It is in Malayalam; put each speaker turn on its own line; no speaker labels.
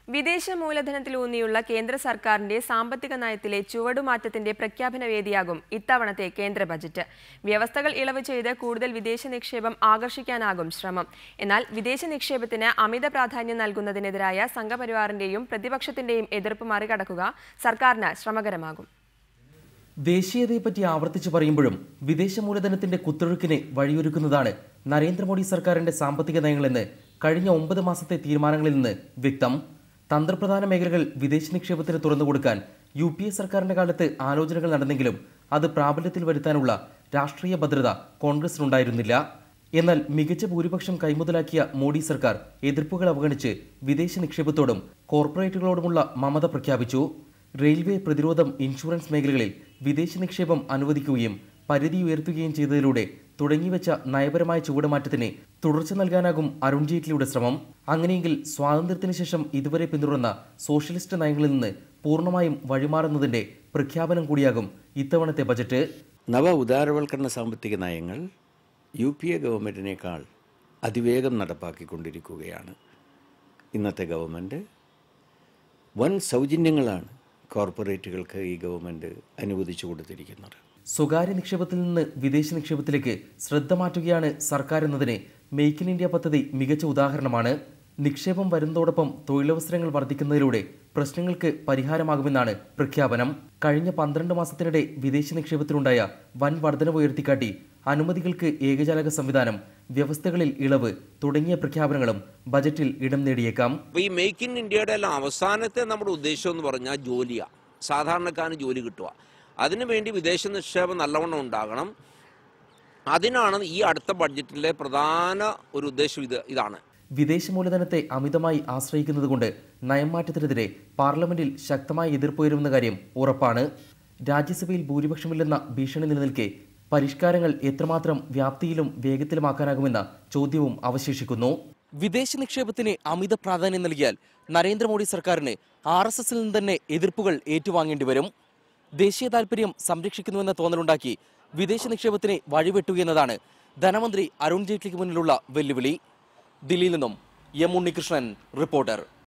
വിദേശ മൂലധനത്തിലൂന്നിയുള്ള കേന്ദ്ര സർക്കാരിന്റെ സാമ്പത്തിക നയത്തിലെ ചുവടുമാറ്റത്തിന്റെ പ്രഖ്യാപന വേദിയാകും ഇത്തവണത്തെ കേന്ദ്ര ബജറ്റ് വ്യവസ്ഥകൾ ഇളവ് ചെയ്ത് കൂടുതൽ വിദേശ നിക്ഷേപം ആകർഷിക്കാനാകും ശ്രമം എന്നാൽ വിദേശ നിക്ഷേപത്തിന് അമിത പ്രാധാന്യം നൽകുന്നതിനെതിരായ സംഘപരിവാറിന്റെയും പ്രതിപക്ഷത്തിന്റെയും എതിർപ്പ് മറികടക്കുക സർക്കാരിന് ശ്രമകരമാകും
ദേശീയതയെപ്പറ്റി ആവർത്തിച്ച് പറയുമ്പോഴും വിദേശ മൂലധനത്തിന്റെ കുത്തൊഴുക്കിന് വഴിയൊരുക്കുന്നതാണ് നരേന്ദ്രമോദി സർക്കാരിന്റെ സാമ്പത്തിക നയങ്ങളെന്ന് കഴിഞ്ഞ ഒമ്പത് മാസത്തെ തീരുമാനങ്ങളിൽ നിന്ന് വ്യക്തം തന്ത്രപ്രധാന മേഖലകൾ വിദേശ നിക്ഷേപത്തിന് തുറന്നുകൊടുക്കാൻ യു പി എ സർക്കാരിന്റെ കാലത്ത് ആലോചനകൾ നടന്നെങ്കിലും അത് പ്രാബല്യത്തിൽ വരുത്താനുള്ള രാഷ്ട്രീയ ഭദ്രത കോൺഗ്രസിനുണ്ടായിരുന്നില്ല എന്നാൽ മികച്ച ഭൂരിപക്ഷം കൈമുതലാക്കിയ മോഡി സർക്കാർ എതിർപ്പുകൾ അവഗണിച്ച് വിദേശ നിക്ഷേപത്തോടും കോർപ്പറേറ്റുകളോടുമുള്ള മമത പ്രഖ്യാപിച്ചു റെയിൽവേ പ്രതിരോധം ഇൻഷുറൻസ് മേഖലകളിൽ വിദേശ നിക്ഷേപം അനുവദിക്കുകയും പരിധി ഉയർത്തുകയും ചെയ്തതിലൂടെ തുടങ്ങിവെച്ച നയപരമായ ചുവടുമാറ്റത്തിന് തുടർച്ച നൽകാനാകും അരുൺ ജെയ്റ്റ്ലിയുടെ ശ്രമം അങ്ങനെയെങ്കിൽ സ്വാതന്ത്ര്യത്തിന് ശേഷം ഇതുവരെ പിന്തുടർന്ന സോഷ്യലിസ്റ്റ് നയങ്ങളിൽ നിന്ന് പൂർണ്ണമായും വഴിമാറുന്നതിന്റെ പ്രഖ്യാപനം കൂടിയാകും ഇത്തവണത്തെ ബജറ്റ്
നവ ഉദാരവൽക്കരണ സാമ്പത്തിക നയങ്ങൾ യു പി എ ഗവൺമെൻറ്റിനേക്കാൾ അതിവേഗം നടപ്പാക്കിക്കൊണ്ടിരിക്കുകയാണ് ഇന്നത്തെ ഗവൺമെൻറ് വൻ സൗജന്യങ്ങളാണ് കോർപ്പറേറ്റുകൾക്ക് ഈ ഗവൺമെൻറ് അനുവദിച്ചു കൊടുത്തിരിക്കുന്നത്
സ്വകാര്യ നിക്ഷേപത്തിൽ നിന്ന് വിദേശ നിക്ഷേപത്തിലേക്ക് ശ്രദ്ധ മാറ്റുകയാണ് സർക്കാർ എന്നതിന് മേക്ക് ഇൻ ഇന്ത്യ പദ്ധതി മികച്ച ഉദാഹരണമാണ് നിക്ഷേപം വരുന്നതോടൊപ്പം തൊഴിലവസരങ്ങൾ വർദ്ധിക്കുന്നതിലൂടെ പ്രശ്നങ്ങൾക്ക് പരിഹാരമാകുമെന്നാണ് പ്രഖ്യാപനം കഴിഞ്ഞ പന്ത്രണ്ട് മാസത്തിനിടെ വിദേശ നിക്ഷേപത്തിലുണ്ടായ വൻ വർധനവ് ഉയർത്തിക്കാട്ടി അനുമതികൾക്ക് ഏകജാലക സംവിധാനം വ്യവസ്ഥകളിൽ ഇളവ് തുടങ്ങിയ പ്രഖ്യാപനങ്ങളും ബജറ്റിൽ ഇടം നേടിയേക്കാം
അപ്പൊ ഈ മേക്ക് ഇൻ ഇന്ത്യയുടെ എല്ലാം അവസാനത്തെ നമ്മുടെ ഉദ്ദേശം എന്ന് പറഞ്ഞാൽ ജോലിയാണ് സാധാരണക്കാരന് ജോലി കിട്ടുക അതിനുവേണ്ടി വിദേശ നിക്ഷേപം നല്ലവണ്ണം ഉണ്ടാകണം അതിനാണ് ഈ അടുത്ത ബഡ്ജറ്റിലെ പ്രധാന ഒരു ഉദ്ദേശം ഇത് ഇതാണ്
വിദേശ മൂലധനത്തെ അമിതമായി ആശ്രയിക്കുന്നതുകൊണ്ട് നയംമാറ്റത്തിനെതിരെ പാർലമെന്റിൽ ശക്തമായ എതിർപ്പ് ഉയരുമെന്ന കാര്യം ഉറപ്പാണ് രാജ്യസഭയിൽ ഭൂരിപക്ഷമില്ലെന്ന ഭീഷണി നിലനിൽക്കെ പരിഷ്കാരങ്ങൾ എത്രമാത്രം വ്യാപ്തിയിലും വേഗത്തിലുമാക്കാനാകുമെന്ന ചോദ്യവും അവശേഷിക്കുന്നു വിദേശ നിക്ഷേപത്തിന് അമിത പ്രാധാന്യം നൽകിയാൽ നരേന്ദ്രമോദി സർക്കാരിന് ആർ എസ് എസിൽ നിന്ന് തന്നെ എതിർപ്പുകൾ ഏറ്റുവാങ്ങേണ്ടി വരും ദേശീയ താൽപര്യം സംരക്ഷിക്കുന്നുവെന്ന തോന്നലുണ്ടാക്കി വിദേശ നിക്ഷേപത്തിന് വഴിവെട്ടുകയെന്നതാണ് ധനമന്ത്രി അരുൺ ജെയ്റ്റ്ലിക്ക് മുന്നിലുള്ള വെല്ലുവിളി ദില്ലിയിൽ നിന്നും എം ഉണ്ണികൃഷ്ണൻ റിപ്പോർട്ടർ